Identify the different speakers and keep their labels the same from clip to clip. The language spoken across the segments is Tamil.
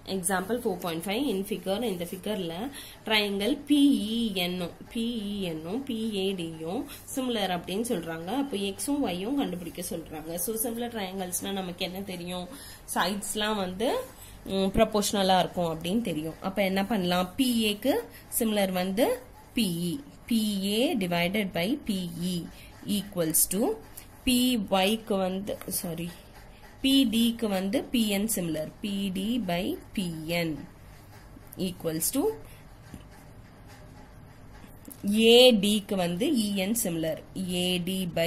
Speaker 1: example four point five in figure இந்த ஃபிகரில் ட்ரையாங்கிள் பிஇஎன்னும் பிஇஎன்னும் பிஏடியும் சிமிலர் அப்படின்னு சொல்றாங்க அப்போ எக்ஸும் ஒய்யும் கண்டுபிடிக்க சொல்றாங்க ஸோ சிமிலர் ட்ரையாங்கிள்ஸ்னா நமக்கு என்ன தெரியும் சைட்ஸ்லாம் வந்து ப்ரொபோஷனலாக இருக்கும் அப்படின்னு தெரியும் அப்போ என்ன பண்ணலாம் பிஏக்கு சிமிலர் வந்து P E P A divided by P E equals to பிஒய்க்கு வந்து சாரி பிடிக்கு வந்து P N similar P D by P N equals to ஏடிக்கு வந்து E N similar A D by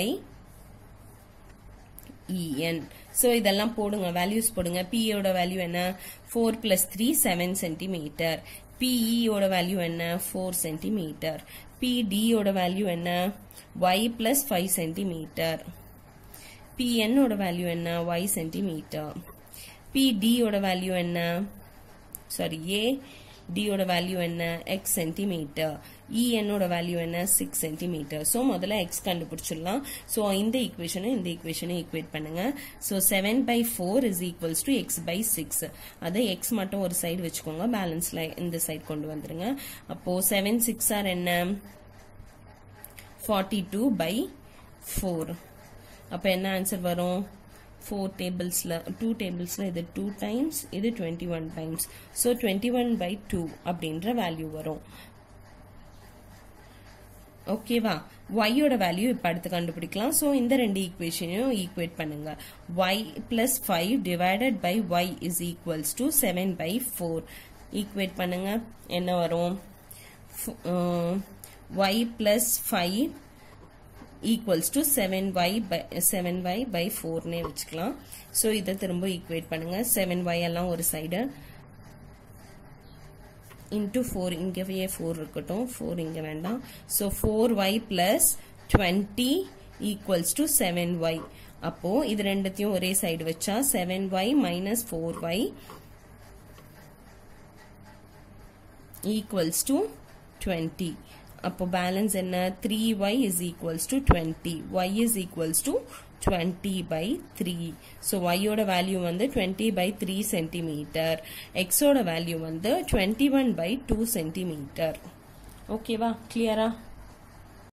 Speaker 1: E N so இதெல்லாம் போடுங்க வேல்யூஸ் போடுங்க பிஏயோட வேல்யூ என்ன four plus three seven centimetre பிஇயோட வேல்யூ என்ன ஃபோர் சென்டிமீட்டர் பிடியோட வேல்யூ என்ன ஒய் பிளஸ் ஃபைவ் சென்டிமீட்டர் பிஎன்னோட வேல்யூ என்ன ஒய் சென்டிமீட்டர் பிடியோட வேல்யூ என்ன சாரி ஏ டியோட வேல்யூ என்ன எக்ஸ் சென்டிமீட்டர் இஎன்னோட வேல்யூ என்ன சிக்ஸ் சென்டிமீட்டர் ஸோ முதல்ல எக்ஸ் கண்டுபிடிச்சிடலாம் ஸோ இந்த ஈக்குவேஷனும் இந்த ஈக்குவேஷனும் ஈக்குவேட் பண்ணுங்க so seven by four is equals to x by six அதை எக்ஸ் மட்டும் ஒரு சைடு வச்சுக்கோங்க பேலன்ஸ்ல இந்த சைடு கொண்டு வந்துருங்க அப்போ செவன் சிக்ஸ் ஆர் என்ன ஃபார்ட்டி டூ பை ஃபோர் அப்போ என்ன ஆன்சர் வரும் ஃபோர் டேபிள்ஸில் டூ டேபிள்ஸில் இது டூ டைம்ஸ் இது twenty one times so twenty one by two அப்படின்ற வேல்யூ வரும் ஓகேவா ஒய்யோட வேல்யூ இப்போ அடுத்து கண்டுபிடிக்கலாம் ஸோ இந்த ரெண்டு ஈக்குவேஷனையும் ஈக்குவேட் பண்ணுங்க y plus five divided by y is equals to seven by four equate பண்ணுங்க என்ன வரும் y plus five equals to seven y by seven y by ஃபோர்னே வச்சுக்கலாம் ஸோ இதை திரும்ப ஈக்குவேட் பண்ணுங்க செவன் ஒய் எல்லாம் ஒரு சைடு இன்டூ ஃபோர் இங்கேயே ஃபோர் இருக்கட்டும் ஃபோர் இங்கே வேண்டாம் so four y plus twenty equals to seven y அப்போ இது ரெண்டுத்தையும் ஒரே சைடு வச்சா seven y minus four y equals to twenty அப்போ பேலன்ஸ் என்ன three y is equals to twenty y is equals to twenty by three so ஒய்யோட வேல்யூ வந்து டுவெண்ட்டி பை த்ரீ சென்டிமீட்டர் எக்ஸோட வேல்யூ வந்து twenty one by two centimetre ஓகேவா கிளியரா